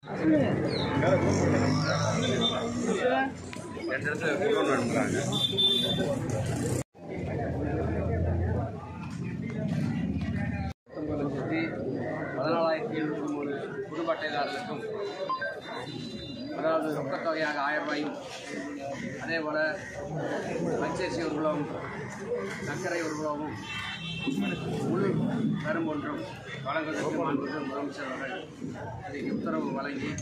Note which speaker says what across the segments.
Speaker 1: ரெண்டு இடத்துல குடோன் அனுப்புகிறாங்க பத்தொன்பது லட்சத்தி பதினாலாயிரத்தி எழுபத்தி மூணு குடும்ப அட்டைதாரர்களுக்கும் அதாவது ரொக்கத் தொகையாக ஆயிரம் ரூபாயும் அதே போல் பச்சரிசி ஒரு கிலோவும் சர்க்கரை ஒரு கிலோவும் முழு கரும்பு ஒன்றும் வழங்குவதற்கு மாண்புமிகு முதலமைச்சர் அவர்கள் அதுக்கு உத்தரவு வழங்கி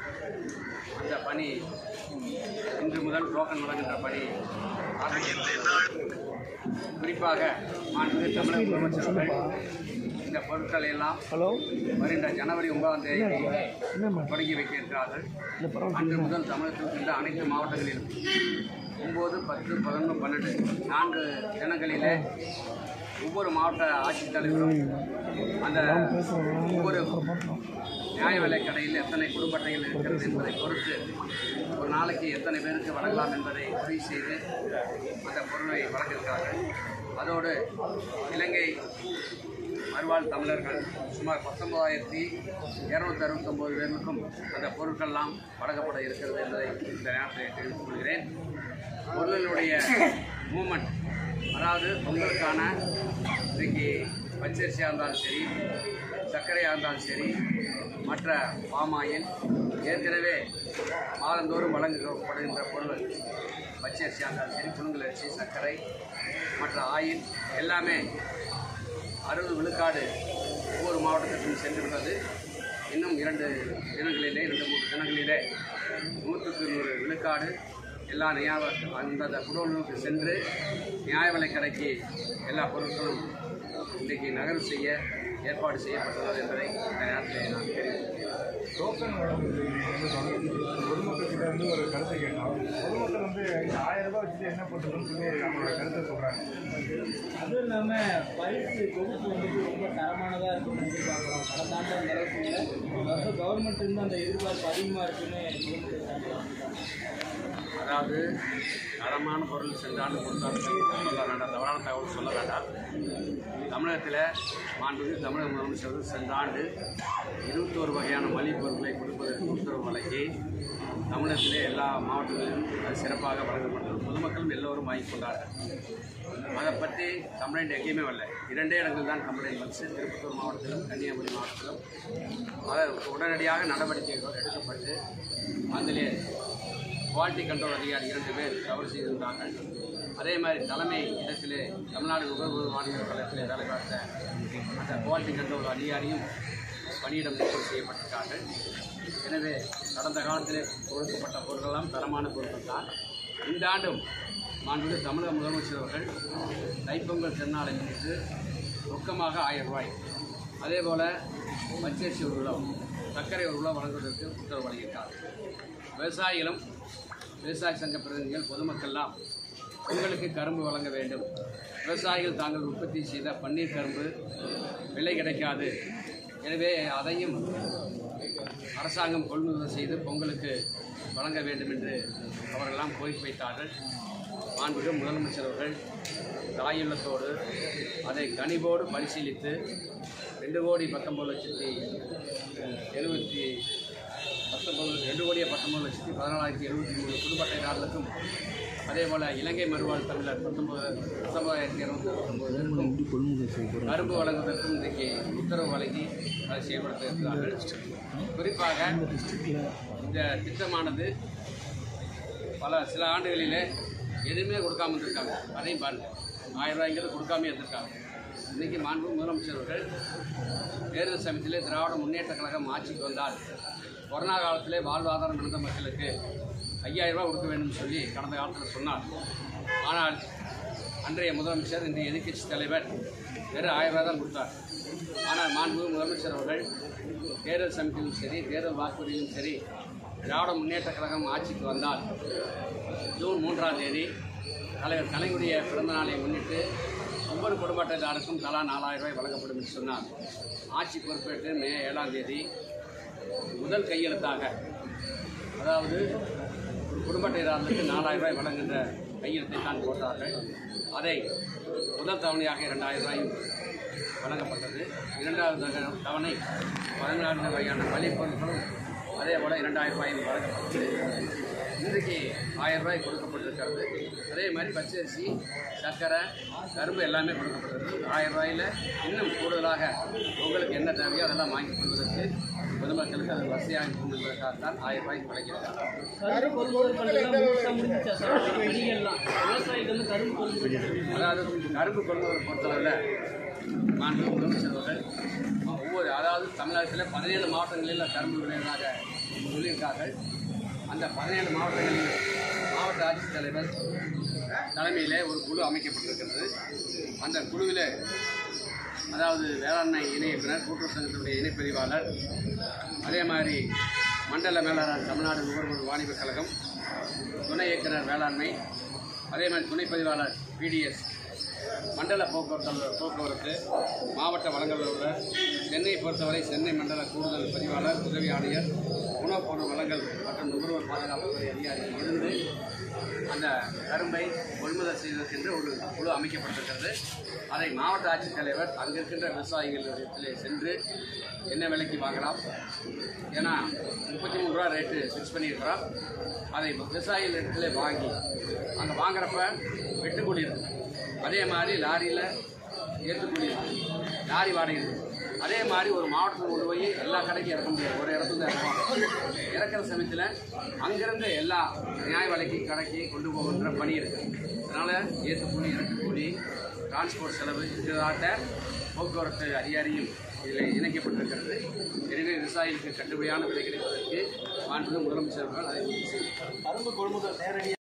Speaker 1: அந்த பணி இன்று முதல் டோக்கன் வழங்குகின்ற பணி ஆரம்பிக்கப்பட்டது. குறிப்பாக மாண்புமிகு தமிழக முதலமைச்சர் அவர்கள் இந்த பொருட்களை எல்லாம் வருகின்ற ஜனவரி ஒன்பதாம் தேதி தொடங்கி வைக்க இருக்கிறார்கள் அன்று முதல் தமிழகத்தில் இருக்கின்ற அனைத்து மாவட்டங்களிலும் ஒம்பது பத்து பதினொன்று பன்னெண்டு நான்கு தினங்களிலே ஒவ்வொரு மாவட்ட ஆட்சித்தலைவரும் அந்த ஒவ்வொரு நியாய விலைக் கடையில் எத்தனை குடும்ப அட்டைகள் இருக்கிறது என்பதை பொறுத்து ஒரு நாளைக்கு எத்தனை பேருக்கு வழங்கலாம் என்பதை முடிவு செய்து அந்த பொருளை வழங்கியிருக்கிறார்கள் அதோடு இலங்கை மறுவாழ் தமிழர்கள் சுமார் பத்தொன்பதாயிரத்தி இரநூத்தி அறுபத்தொம்போது பேருக்கும் அந்த பொருட்கள்லாம் வழங்கப்பட இருக்கிறது என்பதை இந்த நேரத்தில் தெரிவித்துக் கொள்கிறேன் பொருளினுடைய மூமெண்ட் அதாவது பொங்கலுக்கான இன்றைக்கி பச்சரிசியாக இருந்தாலும் சரி சர்க்கரையாக இருந்தாலும் சரி மற்ற பாமாயில் ஏற்கனவே மாதந்தோறும் வழங்கப்படுகின்ற பொருள் பச்சரிசியாக இருந்தாலும் சரி புழுங்கல் அரிசி சர்க்கரை மற்ற ஆயில் எல்லாமே அறுபது விழுக்காடு ஒவ்வொரு மாவட்டத்திற்கும் சென்றுள்ளது இன்னும் இரண்டு தினங்களிலே இரண்டு மூன்று தினங்களிலே நூற்றுக்கு நூறு விழுக்காடு எல்லா நியாய அந்தந்த குடோன்களுக்கு சென்று நியாய விலைக் கடைக்கு எல்லா பொருட்களும் இன்றைக்கு நகர்வு செய்ய ஏற்பாடு செய்யப்பட்டுள்ளது என்பதை இந்த நேரத்தில் நான் தெரிவித்துள்ளேன்
Speaker 2: டோக்கன் வழங்குறது வந்து தொடர்ந்து பொதுமக்கள் கிட்ட வந்து ஒரு கருத்தை கேட்டோம் பொதுமக்கள் வந்து இந்த ஆயிரம் ரூபாய் வச்சுட்டு என்ன பண்ணுறதுன்னு சொல்லி நம்மளோட கருத்தை சொல்கிறாங்க
Speaker 3: அதுவும் இல்லாமல் பரிசு தொகுப்பு வந்துட்டு ரொம்ப தரமானதாக இருக்குன்னு எதிர்பார்க்குறோம் கடந்த ஆண்டு அந்த அளவுக்கு இல்லை வருஷம் கவர்மெண்ட் இருந்து அந்த எதிர்பார்ப்பு அதிகமாக இருக்குன்னு
Speaker 1: அதாவது தரமான பொருள் சென்றாண்டு கொடுத்தாலும் சொல்ல வேண்டாம் தவறான தகவல் சொல்ல வேண்டாம் தமிழகத்தில் மாண்புமிகு தமிழக முதலமைச்சர் சென்ற ஆண்டு இருபத்தோரு வகையான மளிகை பொருட்களை கொடுப்பதற்கு உத்தரவு வழங்கி தமிழகத்திலே எல்லா மாவட்டங்களிலும் அது சிறப்பாக வழங்கப்பட்டது பொதுமக்களும் எல்லோரும் வாங்கிக் கொண்டார்கள் அதை பற்றி கம்ப்ளைண்ட் எங்கேயுமே வரல இரண்டே இடங்கள் தான் கம்ப்ளைண்ட் வந்துச்சு திருப்பத்தூர் மாவட்டத்திலும் கன்னியாகுமரி மாவட்டத்திலும் அதை உடனடியாக நடவடிக்கைகள் எடுக்கப்பட்டு அதிலே குவாலிட்டி கண்ட்ரோல் அதிகாரி இரண்டு பேர் தவறு செய்திருந்தார்கள் அதே மாதிரி தலைமை இடத்திலே தமிழ்நாடு நுகர்வோர் வாணிப கழகத்திலே வேலை பார்த்த அந்த குவாலிட்டி கண்ட்ரோல் அதிகாரியும் பணியிடம் நீக்கம் செய்யப்பட்டிருக்கார்கள் எனவே கடந்த காலத்திலே கொடுக்கப்பட்ட பொருட்களெல்லாம் தரமான பொருட்கள் தான் இந்த ஆண்டும் மாண்புமிகு தமிழக முதலமைச்சர் அவர்கள் தைப்பொங்கல் திருநாளை முன்னிட்டு ரொக்கமாக ஆயிரம் ரூபாய் அதே போல் பச்சரிசி ஒரு கிலோ சர்க்கரை ஒரு கிலோ வழங்குவதற்கு உத்தரவு வழங்கியிருக்கார் விவசாயிகளும் விவசாய சங்க பிரதிநிதிகள் பொதுமக்கள்லாம் உங்களுக்கு கரும்பு வழங்க வேண்டும் விவசாயிகள் தாங்கள் உற்பத்தி செய்த பன்னீர் கரும்பு விலை கிடைக்காது எனவே அதையும் அரசாங்கம் கொள்முதல் செய்து பொங்கலுக்கு வழங்க வேண்டும் என்று அவர்களெல்லாம் கோரிக்கை வைத்தார்கள் மாண்புமிகு முதலமைச்சர் அவர்கள் தாயுள்ளத்தோடு அதை கனிவோடு பரிசீலித்து ரெண்டு கோடி பத்தொம்பது லட்சத்தி எழுபத்தி பத்தொம்பது ரெண்டு கோடியே பத்தொம்பது லட்சத்தி பதினாலாயிரத்தி எழுபத்தி மூணு குடும்ப அட்டைதாரர்களுக்கும் அதே போல் இலங்கை மறுவாழ் தமிழர் பத்தொம்பது பத்தொம்பதாயிரத்தி இரநூத்தி அறுபத்தொம்பது கரும்பு வழங்குவதற்கும் இன்றைக்கு உத்தரவு வழங்கி அதை செயல்படுத்த இருக்கிறார்கள் குறிப்பாக இந்த திட்டமானது பல சில ஆண்டுகளிலே எதுவுமே கொடுக்காம இருந்திருக்காங்க அதையும் பாருங்கள் ஆயிரம் ரூபாய்ங்கிறது கொடுக்காம இருந்திருக்காங்க இன்றைக்கி மாண்பு முதலமைச்சர் அவர்கள் தேர்தல் சமயத்திலே திராவிட முன்னேற்ற கழகம் ஆட்சிக்கு வந்தால் கொரோனா காலத்திலே வாழ்வாதாரம் இழந்த மக்களுக்கு ஐயாயிரம் ரூபாய் கொடுக்க வேண்டும் சொல்லி கடந்த காலத்தில் சொன்னார் ஆனால் அன்றைய முதலமைச்சர் இன்றைய எதிர்க்கட்சி தலைவர் வெறும் ஆயிரம் ரூபாய் தான் கொடுத்தார் ஆனால் மாண்பு முதலமைச்சர் அவர்கள் தேர்தல் சமிதியிலும் சரி தேர்தல் வாக்குறுதியிலும் சரி திராவிட முன்னேற்ற கழகம் ஆட்சிக்கு வந்தால் ஜூன் மூன்றாம் தேதி தலைவர் கலைஞருடைய பிறந்த நாளை முன்னிட்டு ஒவ்வொரு குடும்ப அட்டைதாருக்கும் தலா நாலாயிரம் ரூபாய் வழங்கப்படும் என்று சொன்னார் ஆட்சி பொறுப்பேற்று மே ஏழாம் தேதி முதல் கையெழுத்தாக அதாவது ஒரு குடும்ப அட்டைதாரர்களுக்கு நாலாயிரம் ரூபாய் வழங்குகின்ற கையெழுத்தை தான் போட்டார்கள் அதை முதல் தவணையாக இரண்டாயிரம் ரூபாயும் வழங்கப்பட்டது இரண்டாவது தக- தவணை பதினான்கு வகையான வழிப்பொருட்களும் அதே போல் இரண்டாயிரம் ரூபாய் வழங்கப்பட்டது இன்றைக்கு ஆயிரம் ரூபாய் கொடுக்கப்பட்டிருக்கிறது அதே மாதிரி பச்சரிசி சர்க்கரை கரும்பு எல்லாமே கொடுக்கப்பட்டிருக்கு ஆயிரம் ரூபாயில் இன்னும் கூடுதலாக உங்களுக்கு என்ன தேவையோ அதெல்லாம் வாங்கிக் கொள்வதற்கு பொதுமக்களுக்கு அது வசதியாக இருக்கும் என்பதற்காகத்தான் ஆயிரம் ரூபாய்க்கு வழங்கியிருக்காங்க
Speaker 3: கரும்பு கொள்முதல் பணியெல்லாம் முழுசா முடிஞ்சிச்சா சார் பணிகள்லாம் விவசாயிகள் வந்து கரும்பு கொள்முதல்
Speaker 1: அதாவது கரும்பு கொள்முதலை பொறுத்தளவில் மாண்பு முதலமைச்சர் அவர்கள் ஒவ்வொரு அதாவது தமிழகத்தில் பதினேழு மாவட்டங்களில் கரும்பு விளைவதாக சொல்லியிருக்கார்கள் அந்த பதினேழு மாவட்டங்களில் மாவட்ட ஆட்சித்தலைவர் தலைமையிலே ஒரு குழு அமைக்கப்பட்டிருக்கிறது அந்த குழுவில் அதாவது வேளாண்மை இணை இயக்குனர் கூட்டுறவு சங்கத்தினுடைய இணைப்பதிவாளர் அதே மாதிரி மண்டல மேலாளர் தமிழ்நாடு நுகர்வோர் வாணிபக் கழகம் துணை இயக்குனர் வேளாண்மை அதே மாதிரி துணை பதிவாளர் பிடிஎஸ் மண்டல போக்குவரத்து போக்குவரத்து மாவட்ட வழங்கல் அலுவலர் சென்னையை பொறுத்தவரை சென்னை மண்டல கூடுதல் பதிவாளர் உதவி ஆணையர் உணவுப் பொருள் வழங்கல் மற்றும் நுகர்வோர் பாதுகாப்புத்துறை அதிகாரிகள் இருந்து அந்த கரும்பை கொள்முதல் செய்வதற்கென்று ஒரு குழு அமைக்கப்பட்டிருக்கிறது அதை மாவட்ட ஆட்சித்தலைவர் அங்கே இருக்கின்ற விவசாயிகளிடத்திலே சென்று என்ன விலைக்கு வாங்கலாம் ஏன்னா முப்பத்தி மூணு ரூபா ரேட்டு ஃபிக்ஸ் பண்ணியிருக்கிறோம் அதை விவசாயிகளிடத்திலே வாங்கி அங்கே வாங்குறப்ப வெட்டுக்கூலி இருக்கு அதே மாதிரி லாரியில் ஏற்றுக்கூலி இருக்கு லாரி வாடகை இருக்கு அதே மாதிரி ஒரு மாவட்டத்தில் கொண்டு போய் எல்லா கடைக்கும் இறக்க முடியாது ஒரு இடத்துல தான் இறக்குவாங்க இறக்குற சமயத்தில் அங்கிருந்து எல்லா நியாய விலைக்கு கடைக்கு கொண்டு போகின்ற பணி இருக்கு அதனால் ஏற்றுக்கூலி இறக்குக்கூலி டிரான்ஸ்போர்ட் செலவு இதனாட்ட போக்குவரத்து அதிகாரியும் இதில் இணைக்கப்பட்டிருக்கிறது எனவே விவசாயிகளுக்கு கட்டுப்படியான விலை கிடைப்பதற்கு மாண்புமிகு முதலமைச்சர் அவர்கள் அதை உறுதி செய்தார்.
Speaker 3: கரும்பு கொள்முதல் நேரடியாக